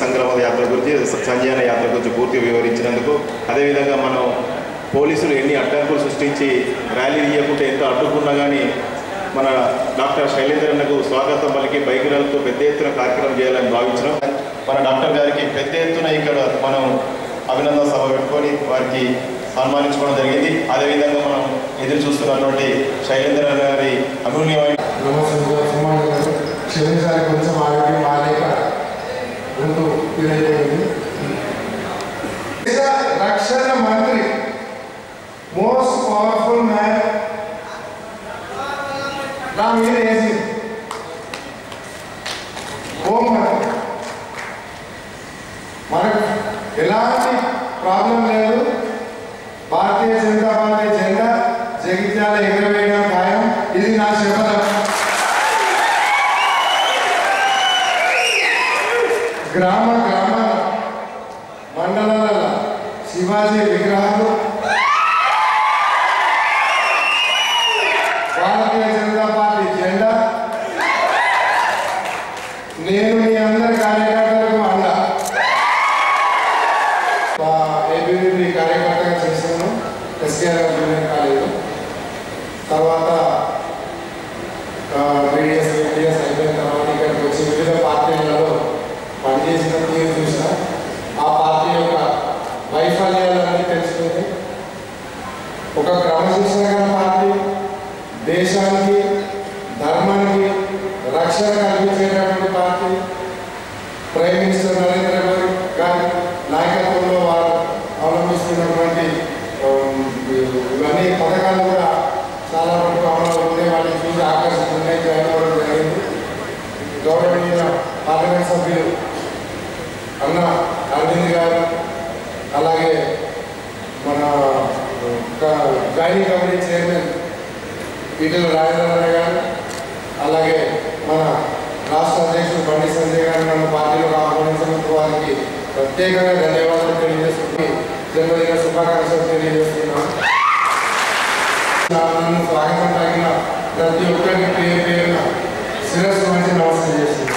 సంక్రమ యాత్ర గురించి సంజయన యాత్ర గురించి పూర్తిగా వివరించినందుకు అదేవిధంగా మనం పోలీసులు ఎన్ని అడ్డంకులు సృష్టించి ర్యాలీ తీయకుంటే ఎంత అడ్డుకున్నా కానీ మన డాక్టర్ శైలేంద్రన్నకు స్వాగతం పలికి బైక్ ర్యాలీతో పెద్ద ఎత్తున కార్యక్రమం చేయాలని భావించినాం మన డాక్టర్ గారికి పెద్ద ఎత్తున ఇక్కడ మనం అభినందన సభ పెట్టుకొని వారికి సన్మానించుకోవడం జరిగింది అదేవిధంగా మనం ఎదురు చూస్తున్నటువంటి శైలేంద్ర గారి అమూల్యమైన నమస్తే సుమారు గారు క్షమించాలి కొంచెం ఆరోగ్యం బాగాలేక ముందు ఇదైపోయింది దేశ రక్షణ మంత్రి మోస్ట్ పవర్ఫుల్ మ్యాన్ నా మీద వేసి హోమ్ మంత్రి మనకు ఎలాంటి ప్రాబ్లం లేదు భారతీయ జనతా పార్టీ జెండా జగిత్యాల ఎగరవేయడం ఖాయం ఇది నా శపథం గ్రామ గ్రామ మండలాల శివాజీ విగ్రహాలు భారతీయ జనతా పార్టీ జెండా నేను మీ అందరి కార్యకర్తలకు అండ ఏబీవీపీ కార్యకర్తగా చేశాను ఎస్కేఆర్ జూనియర్ కాలేజీలో తర్వాత బీడిఎస్ బీడిఎస్ అయిపోయిన తర్వాత ఇక్కడికి వచ్చి వివిధ పార్టీలలో పనిచేసిన తీరు చూసిన ఆ పార్టీ యొక్క వైఫల్యాలన్నీ తెలుసుకుంది ఒక క్రమశిక్షణ గల పార్టీ దేశానికి ధర్మానికి రక్షణ కల్పించేటటువంటి party prime minister Narendra Modi గారి నాయకత్వంలో వారు అవలంబిస్తున్నటువంటి ఉమ్, ఇవన్నీ పథకాలు కూడా చాలా వరకు అమలు ఉండే వాటిని చూసి ఆకర్షితున్నాయి జాయిన్ అవ్వడం జరిగింది గౌరవనీయ పార్లమెంట్ సభ్యులు అన్న అరవింద్ గారు అలాగే మన గైనీ కమిటీ చైర్మన్ ఈటల రాజేంద్ర గారు అలాగే మన రాష్ట్ర అధ్యక్షుడు బండి సంజయ్ గారు నన్ను పార్టీలో ఆహ్వానించినందుకు వారికి ప్రత్యేకంగా ధన్యవాదాలు తెలియజేసుకుని జన్మదిన శుభాకాంక్షలు తెలియజేస్తున్నాను నన్ను స్వాగతం తగిన ప్రతి ఒక్కరికి పేరు పేరున శిరస్సు మంచి నమస్కారం చేస్తున్నాను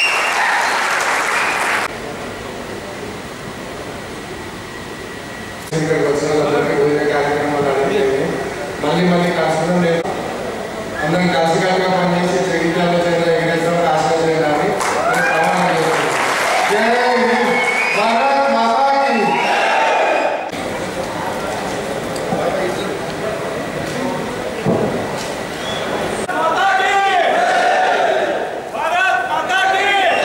ఇక్కడికి వచ్చిన వాళ్ళందరికీ వివిధ కార్యక్రమాలు అడిగి మళ్ళీ మళ్ళీ కలుసుకుందాం నేను అందరం కలిసికట్టుగా పనిచేసి జగిత్యాల చేయాలి ఎగరేస్తాం రాష్ట్రం చేయాలని నేను ప్రమాణం చేస్తున్నాను. జై హింద్. భారత్ మాతాకి भारत माता की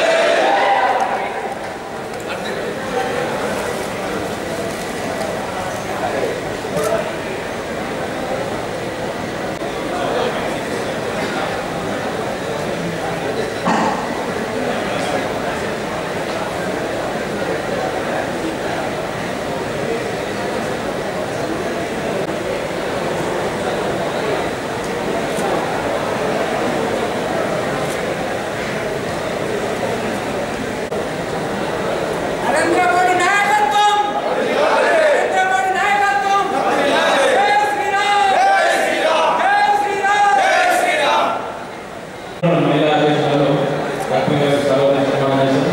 నరేంద్ర మోడీ నాయకత్వం నరేంద్ర మోడీ నాయకత్వం జై శ్రీరామ్ జై శ్రీరామ్ జై శ్రీరామ్ జై శ్రీరామ్ మహిళా అధ్యక్షురాలు డాక్టర్ గారి సర్వోన్నత సమావేశం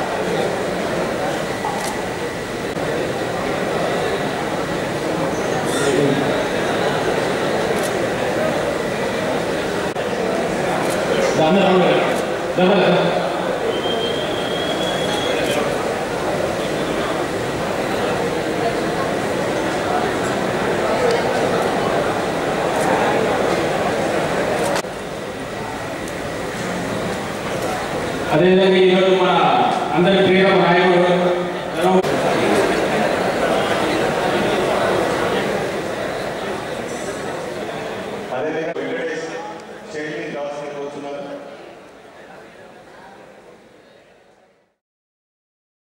దాన్ని దాన్ని అదేవిధంగా